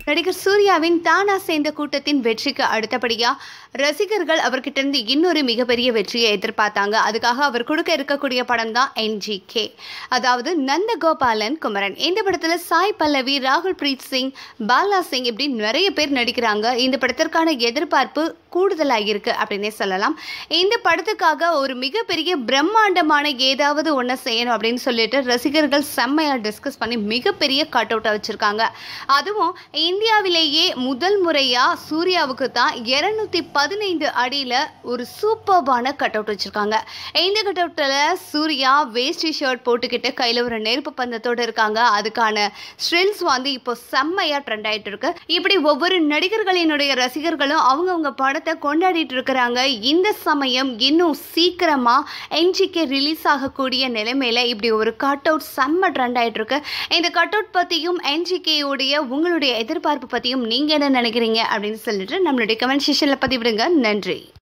நடிகர் சூர்யாவின் தானா சேர்ந்த கூட்டத்தின் வெற்றிக்கு அடுத்தபடியா ரசிகர்கள் அவர்கிட்ட இருந்து இன்னொரு மிகப்பெரிய வெற்றியை எதிர்பார்த்தாங்க அதுக்காக அவர் கொடுக்க இருக்கக்கூடிய படம் தான் என்ஜிகே அதாவது நந்தகோபாலன் குமரன் இந்த படத்துல சாய் பல்லவி ராகுல் பிரீத் சிங் பாலா சிங் இப்படி நிறைய பேர் நடிக்கிறாங்க இந்த படத்திற்கான எதிர்பார்ப்பு கூடுதலாக இருக்கு அப்படின்னே சொல்லலாம் இந்த படத்துக்காக ஒரு மிகப்பெரிய பிரம்மாண்டமான ஏதாவது ஒன்று செய்யணும் அப்படின்னு சொல்லிட்டு ரசிகர்கள் செம்மையாக டிஸ்கஸ் பண்ணி மிகப்பெரிய கட் அவுட்டை வச்சுருக்காங்க அதுவும் இந்தியாவிலேயே முதல் முறையாக சூர்யாவுக்கு தான் இரநூத்தி பதினைந்து அடியில் ஒரு சூப்பர்பான கட் அவுட் வச்சுருக்காங்க இந்த கட் அவுட்டில் சூர்யா வேஷ்டி ஷர்ட் போட்டுக்கிட்டு கையில் ஒரு நெருப்பு பந்தத்தோடு இருக்காங்க அதுக்கான ஸ்ட்ரில்ஸ் வந்து இப்போ செம்மையாக ட்ரெண்ட் ஆயிட்டு இருக்கு இப்படி ஒவ்வொரு நடிகர்களினுடைய ரசிகர்களும் அவங்கவுங்க படத்தை கொண்டாடிட்டு இருக்கிறாங்க இந்த சமயம் இன்னும் சீக்கிரமா என்ஜிகே ரிலீஸ் ஆகக்கூடிய நிலைமையில இப்படி ஒரு கட் அவுட் செம்ம ட்ரெண்ட் ஆயிட்டு இருக்கு இந்த கட் அவுட் பத்தியும் என்ஜிகே உடைய உங்களுடைய எதிர்பார்ப்பு பத்தியும் நீங்க என்ன நினைக்கிறீங்க அப்படின்னு சொல்லிட்டு நம்மளுடைய கமெண்ட் செஷன்ல பதிவிடுங்க நன்றி